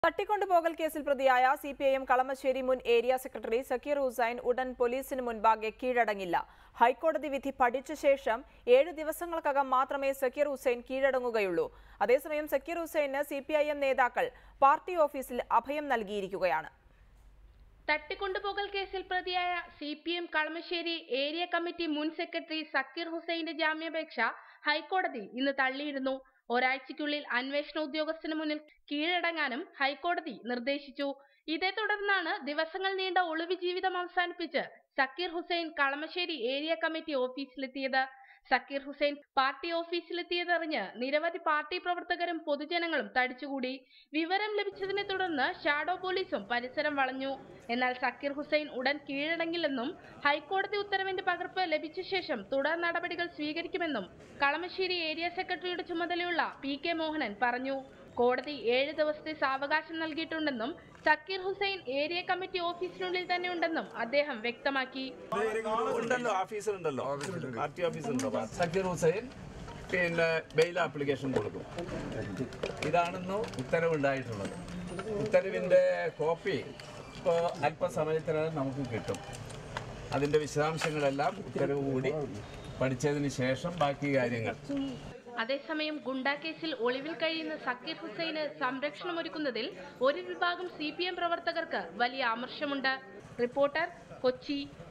തട്ടിക്കൊണ്ടുപോകൽ കേസിൽ പ്രതിയായ C P I M Kalamassery മുൻ ഏരിയ സെക്രട്ടറി സക്കീർ ഹുസൈൻ ഉടൻ പോലീസിന് മുൻപാകെ കീഴടങ്ങില്ല ഹൈക്കോടതി വിധി പഠിച്ച ശേഷം ഏഴ് ദിവസങ്ങൾക്കകം മാത്രമേ സക്കീർ ഹുസൈൻ കീഴടങ്ങുകയുള്ളൂ അതേസമയം സക്കീർ ഹുസൈന് സി പി ഐ എം നേതാക്കൾ പാർട്ടി ഓഫീസിൽ അഭയം നൽകിയിരിക്കുകയാണ് തട്ടിക്കൊണ്ടുപോകൽ കേസിൽ പ്രതിയായ C P M Kalamassery area committee മുൻ സെക്രട്ടറി സക്കീർ ഹുസൈന്റെ ജാമ്യാപേക്ഷ ഹൈക്കോടതി ഇന്ന് തള്ളിയിരുന്നു ഒരാഴ്ചയ്ക്കുള്ളിൽ അന്വേഷണ ഉദ്യോഗസ്ഥന് മുന്നിൽ കീഴടങ്ങാനും ഹൈക്കോടതി നിർദ്ദേശിച്ചു ഇതേ തുടർന്നാണ് ദിവസങ്ങൾ നീണ്ട ഒളിവ് ജീവിതം അവസാനിപ്പിച്ച് സക്കീർ ഹുസൈൻ കളമശ്ശേരി ഏരിയ കമ്മിറ്റി ഓഫീസിലെത്തിയത് സക്കീർ ഹുസൈൻ പാർട്ടി ഓഫീസിലെത്തിയതറിഞ്ഞ് നിരവധി പാർട്ടി പ്രവർത്തകരും പൊതുജനങ്ങളും തടിച്ചുകൂടി വിവരം ലഭിച്ചതിനെ തുടർന്ന് ഷാഡോ പോലീസും പരിസരം വളഞ്ഞു എന്നാൽ സക്കീർ ഹുസൈൻ ഉടൻ കീഴടങ്ങില്ലെന്നും ഹൈക്കോടതി ഉത്തരവിന്റെ പകർപ്പ് ലഭിച്ച ശേഷം തുടർ നടപടികൾ സ്വീകരിക്കുമെന്നും കളമശ്ശേരി ഏരിയ സെക്രട്ടറിയുടെ ചുമതലയുള്ള പി കെ മോഹനൻ പറഞ്ഞു കോടതി ഏഴ് ദിവസത്തെ സാവകാശം നൽകിയിട്ടുണ്ടെന്നും സക്കീർ ഹുസൈൻ ഏരിയ കമ്മിറ്റി ഓഫീസിനുള്ളിൽ തന്നെ ഉണ്ടെന്നും അദ്ദേഹം വ്യക്തമാക്കി ഉണ്ടല്ലോ ഓഫീസറുണ്ടല്ലോ പാർട്ടി ഓഫീസുണ്ടല്ലോ സക്കീർ ഹുസൈൻ പിന്നെ ബെയിൽ ആപ്ലിക്കേഷൻ കൊടുക്കും ഇതാണെന്ന് ഉത്തരവുണ്ടായിട്ടുള്ളത് ഉത്തരവിൻ്റെ കോപ്പി ഇപ്പോൾ അല്പസമയത്തിനകം നമുക്ക് കിട്ടും അതിൻ്റെ വിശദാംശങ്ങളെല്ലാം ഉത്തരവ് കൂടി പഠിച്ചതിന് ശേഷം ബാക്കി കാര്യങ്ങൾ അതേസമയം ഗുണ്ടാ കേസിൽ ഒളിവിൽ കഴിയുന്ന സക്കീർ ഹുസൈന് സംരക്ഷണമൊരുക്കുന്നതിൽ ഒരു വിഭാഗം സി പി എം പ്രവർത്തകർക്ക് വലിയ ആമർശമുണ്ട് റിപ്പോർട്ടർ കൊച്ചി